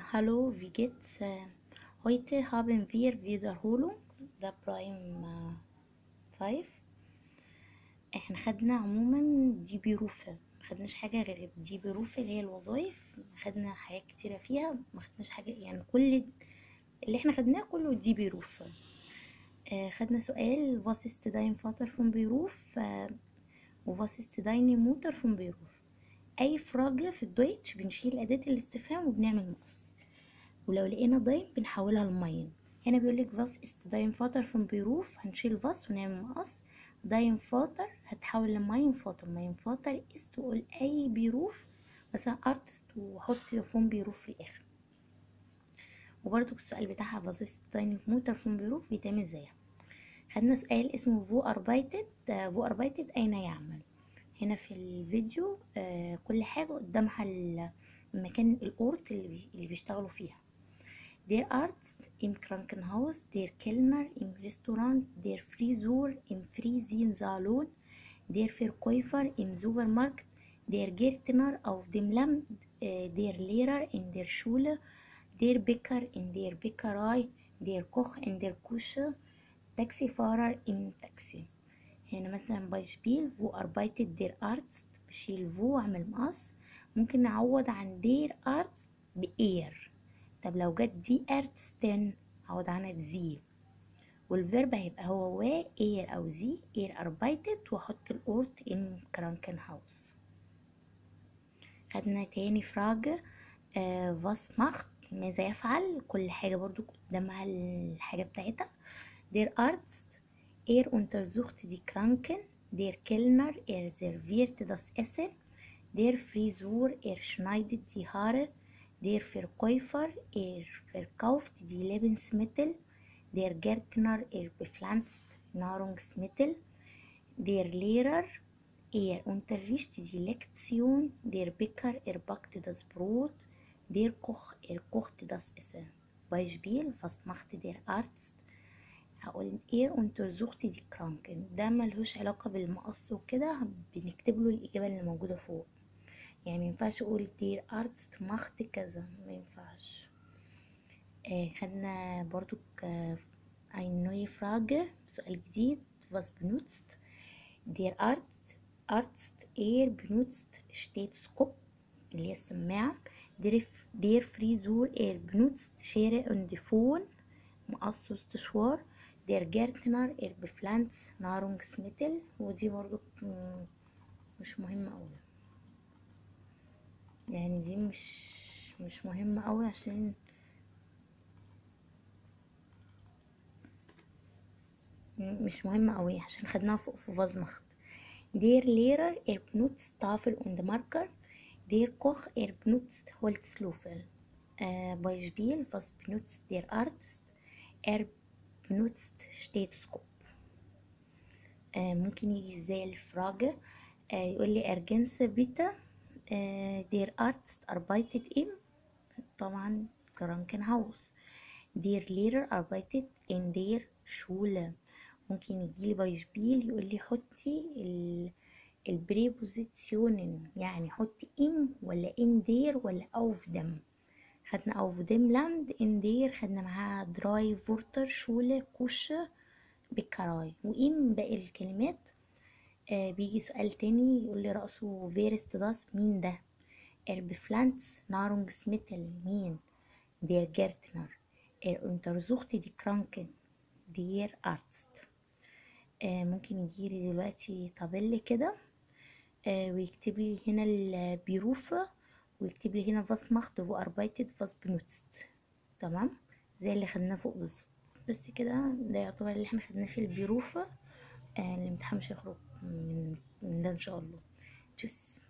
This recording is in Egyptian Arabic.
hallo, wie geht's? Äh, heute haben wir Wiederholung ده برايم 5 احنا خدنا عموما دي بيروفة مخدناش حاجة غير دي بيروفة اللي هي الوظايف خدنا حاجات كتيرة فيها مخدناش حاجة يعني كل اللي احنا خدناه كله دي بيروفة آه خدنا سؤال was ist dein Vater vom Beruf آه و was ist deine Mutter vom Beruf اي فراجة في الدويتش بنشيل اداة الاستفهام وبنعمل نقص ولو لقينا دايم بنحولها لماين هنا بيقولك فاس است دايم فاتر فون بيروف هنشيل فاس ونعمل مقص دايم فاتر هتحول لماين فاتر ماين فاتر است تقول اي بيروف مثلا ارتست وحط فون بيروف في الاخر وبرضو السؤال بتاعها فاس است دايم موتر فون بيروف بيتعمل زيها خدنا سؤال اسمه فو اربايتد فو اربايتد اين يعمل هنا في الفيديو آه كل حاجة قدامها المكان الأورت اللي, اللي بيشتغلوا فيها Der Arzt im Krankenhaus, der Kellner im Restaurant, der Friseur im Friseursalon, der Verkäufer im Supermarkt, der Gärtner auf dem Land, äh, der Lehrer in der Schule, der Bäcker in der Bäckerei, der Koch in der Küche, Taxifahrer im Taxi. هنا مثلا beispiel wo arbeitet der Arzt بشيل wo اعمل مقص ممكن نعوض عن der Arzt بإير طب لو جت دي ارتستن عوض عنها بزي والفيرب هيبقى هو وا اير او زي اير اربايتت واحط الاورت ان كرانكن هاوس خدنا تاني فراج آه فاس ماخت ماذا يفعل كل حاجة برضو قدامها الحاجة بتاعتها der Arzt er untersucht die Kranken der Kellner er serviert das Essen der Friseur er schneidet die Haare Der Verkäufer, er verkauft die Lebensmittel. Der Gärtner, er bepflanzt Nahrungsmittel. Der Lehrer, er unterrichtet die Lektion. Der Bäcker, er backt das Brot. Der Koch, er kocht das Essen. Beispiel, was macht der Arzt? هقول er untersucht die Kranken ده ملهوش علاقة بالمقص وكده بنكتب له الإجابة اللي موجودة فوق يعني مينفعش اقول دير ارتست مخت كذا مينفعش آه خدنا برضو ein neue Frage سؤال جديد was benutzt der Arzt Arzt er benutzt Stethoskop اللي هي السماعة der, der Frisur er benutzt Schere und Phon مقص واستشوار der Gärtner er bepflanzt Nahrungsmittel ودي برضو مش مهمة أوي يعني دي مش مش مهمة أوي عشان مش مهمة أوي عشان خدناها فوق في فازمخت Der Lehrer er benutzt Tafel und Marker Der Koch er benutzt Holzlöffel äh, Beispiel was benutzt der Arzt er benutzt Stethoskop äh, ممكن يجي ازاي الفراجة äh, يقول لي ergänze bitte der Arzt arbeitet im طبعا Krankenhaus der Lehrer arbeitet in der Schule ممكن يجيلي بايشبيل يقول لي حطي البريبوزيشنن يعني حطي ام ولا ان دير ولا اوف دم خدنا اوف دم لاند ان دير خدنا معاها دراي فورتر شولة كوشة بكراي وام باقي الكلمات آه بيجي سؤال تاني يقول لي رأسه فيرست داس مين ده er bepflanzt Nahrungsmittel مين der Gärtner er untersucht die Kranken der Arzt آه ممكن يجيلي دلوقتي طابل كده آه ويكتب لي هنا البيروفة ويكتب لي هنا فاس ماخت و arbeitet فاس benutzt تمام زي اللي خدناه فوق بالظبط بس كده ده يعتبر اللي احنا خدناه في البيروفة آه الامتحان مش هيخرج من, من ده ان شاء الله تشوس